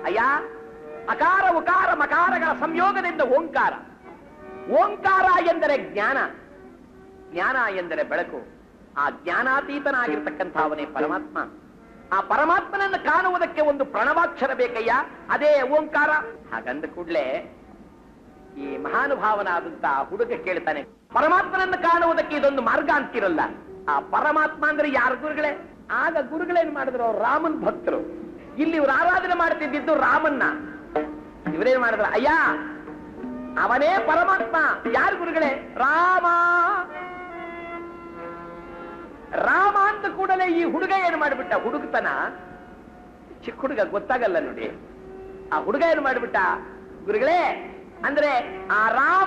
ಅಯ್ಯ ಅಕಾರ ಉಕಾರ ಮಕಾರಗಳ ಸಂಯೋಗದಿಂದ ಓಂಕಾರ ಓಂಕಾರ ಎಂದರೆ ಜ್ಞಾನ ಜ್ಞಾನ ಎಂದರೆ ಬೆಳಕು ಆ ಜ್ಞಾನಾತೀತನಾಗಿರ್ತಕ್ಕಂಥವನೇ ಪರಮಾತ್ಮ ಆ ಪರಮಾತ್ಮನನ್ನು ಕಾಣುವುದಕ್ಕೆ ಒಂದು ಪ್ರಣವಾಕ್ಷರ ಬೇಕಯ್ಯ ಅದೇ ಓಂಕಾರ ಹಾಗಂದ ಕೂಡಲೇ ಈ ಮಹಾನುಭಾವನಾದಂತಹ ಹುಡುಗ ಕೇಳ್ತಾನೆ ಪರಮಾತ್ಮನನ್ನು ಕಾಣುವುದಕ್ಕೆ ಇದೊಂದು ಮಾರ್ಗ ಅಂತಿರಲ್ಲ ಆ ಪರಮಾತ್ಮ ಅಂದ್ರೆ ಯಾರ ಗುರುಗಳೇ ಆಗ ಗುರುಗಳೇನ್ ಮಾಡಿದ್ರು ಅವ್ರು ರಾಮನ್ ಭಕ್ತರು ಇಲ್ಲಿ ಇವ್ರು ಆರಾಧನೆ ಮಾಡ್ತಿದ್ದಿದ್ದು ರಾಮನ್ನ ಇವರೇನ್ ಮಾಡಿದ್ರು ಅಯ್ಯ ಅವನೇ ಪರಮಾತ್ಮ ಯಾರು ಗುರುಗಳೇ ರಾಮ ರಾಮ ಅಂತ ಕೂಡಲೇ ಈ ಹುಡುಗ ಏನು ಮಾಡಿಬಿಟ್ಟ ಹುಡುಗತನ ಚಿಕ್ಕ ಹುಡುಗ ಗೊತ್ತಾಗಲ್ಲ ನೋಡಿ ಆ ಹುಡುಗ ಏನು ಮಾಡಿಬಿಟ್ಟ ಗುರುಗಳೇ ಅಂದ್ರೆ ಆ ರಾಮ